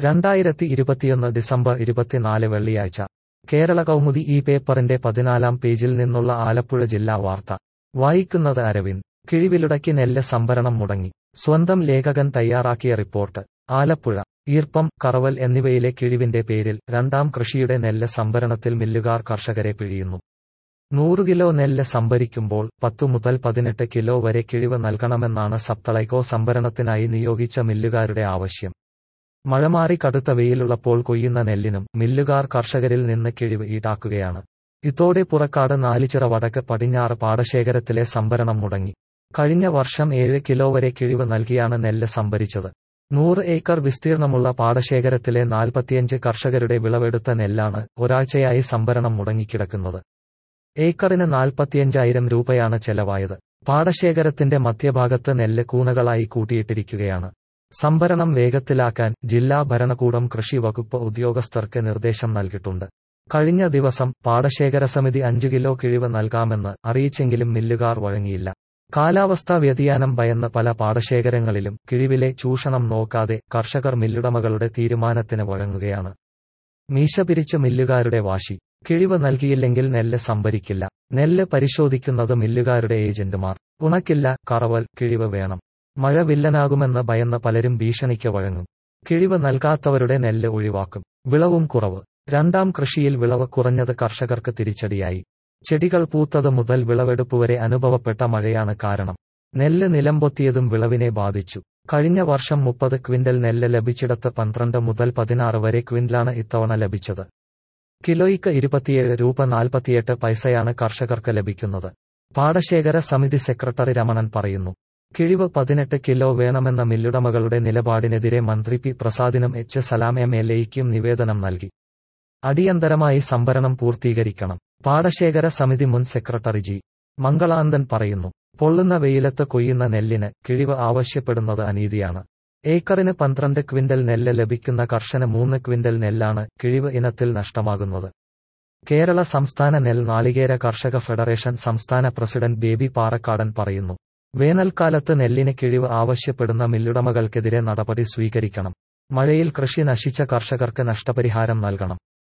രണ്ടായിരത്തി ഇരുപത്തിയൊന്ന് ഡിസംബർ ഇരുപത്തിനാല് വെള്ളിയാഴ്ച കേരള കൗമുദി ഈ പേപ്പറിന്റെ പതിനാലാം പേജിൽ നിന്നുള്ള ആലപ്പുഴ ജില്ലാ വാർത്ത വായിക്കുന്നത് അരവിന്ദ് കിഴിവിലുടക്കി നെല്ല് സംഭരണം മുടങ്ങി സ്വന്തം ലേഖകൻ തയ്യാറാക്കിയ റിപ്പോർട്ട് ആലപ്പുഴ ഈർപ്പം കറവൽ എന്നിവയിലെ കിഴിവിന്റെ പേരിൽ രണ്ടാം കൃഷിയുടെ നെല്ല് സംഭരണത്തിൽ മില്ലുകാർ കർഷകരെ പിഴിയുന്നു നൂറ് കിലോ നെല്ല് സംഭരിക്കുമ്പോൾ പത്തു മുതൽ പതിനെട്ട് കിലോ വരെ കിഴിവ് നൽകണമെന്നാണ് സപ്തളൈകോ സംഭരണത്തിനായി നിയോഗിച്ച മില്ലുകാരുടെ ആവശ്യം മഴ മാറി കടുത്ത വെയിലുള്ളപ്പോൾ കൊയ്യുന്ന നെല്ലിനും മില്ലുകാർ കർഷകരിൽ നിന്ന് കിഴിവ് ഈടാക്കുകയാണ് ഇതോടെ പുറക്കാട് നാലിച്ചിറ വടക്ക് പടിഞ്ഞാറ് പാടശേഖരത്തിലെ സംഭരണം മുടങ്ങി കഴിഞ്ഞ വർഷം ഏഴ് കിലോ വരെ കിഴിവ് നൽകിയാണ് നെല്ല് സംഭരിച്ചത് നൂറ് ഏക്കർ വിസ്തീർണമുള്ള പാടശേഖരത്തിലെ നാൽപ്പത്തിയഞ്ച് കർഷകരുടെ വിളവെടുത്ത നെല്ലാണ് ഒരാഴ്ചയായി സംഭരണം മുടങ്ങിക്കിടക്കുന്നത് ഏക്കറിന് നാൽപ്പത്തിയഞ്ചായിരം രൂപയാണ് ചെലവായത് പാടശേഖരത്തിന്റെ മധ്യഭാഗത്ത് നെല്ല് കൂനകളായി കൂട്ടിയിട്ടിരിക്കുകയാണ് സംഭരണം വേഗത്തിലാക്കാൻ ജില്ലാ ഭരണകൂടം കൃഷി വകുപ്പ് ഉദ്യോഗസ്ഥർക്ക് നിർദ്ദേശം നൽകിയിട്ടുണ്ട് കഴിഞ്ഞ ദിവസം പാടശേഖര സമിതി അഞ്ചു കിലോ കിഴിവ് നൽകാമെന്ന് അറിയിച്ചെങ്കിലും മില്ലുകാർ വഴങ്ങിയില്ല കാലാവസ്ഥാ വ്യതിയാനം ഭയന്ന് പല പാടശേഖരങ്ങളിലും കിഴിവിലെ ചൂഷണം നോക്കാതെ കർഷകർ മില്ലുടമകളുടെ തീരുമാനത്തിന് വഴങ്ങുകയാണ് മീശ പിരിച്ച മില്ലുകാരുടെ വാശി കിഴിവ് നൽകിയില്ലെങ്കിൽ നെല്ല് സംഭരിക്കില്ല നെല്ല് പരിശോധിക്കുന്നത് മില്ലുകാരുടെ ഏജന്റുമാർ ഉണക്കില്ല കറവൽ കിഴിവ് വേണം മഴ വില്ലനാകുമെന്ന് ഭയന്ന് പലരും ഭീഷണിക്ക് വഴങ്ങും കിഴിവ് നൽകാത്തവരുടെ നെല്ല് ഒഴിവാക്കും വിളവും കുറവ് രണ്ടാം കൃഷിയിൽ വിളവ് കുറഞ്ഞത് കർഷകർക്ക് തിരിച്ചടിയായി ചെടികൾ പൂത്തത് മുതൽ വിളവെടുപ്പ് വരെ അനുഭവപ്പെട്ട മഴയാണ് കാരണം നെല്ല് നിലംപൊത്തിയതും വിളവിനെ ബാധിച്ചു കഴിഞ്ഞ വർഷം മുപ്പത് ക്വിന്റൽ നെല്ല് ലഭിച്ചിടത്ത് പന്ത്രണ്ട് മുതൽ പതിനാറ് വരെ ക്വിന്റലാണ് ഇത്തവണ ലഭിച്ചത് കിലോയ്ക്ക് ഇരുപത്തിയേഴ് രൂപ നാൽപ്പത്തിയെട്ട് പൈസയാണ് കർഷകർക്ക് ലഭിക്കുന്നത് പാടശേഖര സമിതി സെക്രട്ടറി രമണൻ പറയുന്നു കിഴിവ് പതിനെട്ട് കിലോ വേണമെന്ന മില്ലുടമകളുടെ നിലപാടിനെതിരെ മന്ത്രി പി പ്രസാദിനും എച്ച് സലാം എം എൽ എയ്ക്കും നിവേദനം നൽകി അടിയന്തരമായി സംഭരണം പൂർത്തീകരിക്കണം പാടശേഖര സമിതി മുൻ സെക്രട്ടറി ജി മംഗളാന്തൻ പറയുന്നു പൊള്ളുന്ന വെയിലത്ത് കൊയ്യുന്ന നെല്ലിന് കിഴിവ് ആവശ്യപ്പെടുന്നത് അനീതിയാണ് ഏക്കറിന് പന്ത്രണ്ട് ക്വിന്റൽ നെല്ല് ലഭിക്കുന്ന കർഷന് മൂന്ന് ക്വിന്റൽ നെല്ലാണ് കിഴിവ് ഇനത്തിൽ നഷ്ടമാകുന്നത് കേരള സംസ്ഥാന നെൽ നാളികേര കർഷക ഫെഡറേഷൻ സംസ്ഥാന പ്രസിഡന്റ് ബേബി പാറക്കാടൻ പറയുന്നു വേനൽക്കാലത്ത് നെല്ലിന് കിഴിവ് ആവശ്യപ്പെടുന്ന മില്ലുടമകൾക്കെതിരെ നടപടി സ്വീകരിക്കണം മഴയിൽ കൃഷി നശിച്ച കർഷകർക്ക് നഷ്ടപരിഹാരം നൽകണം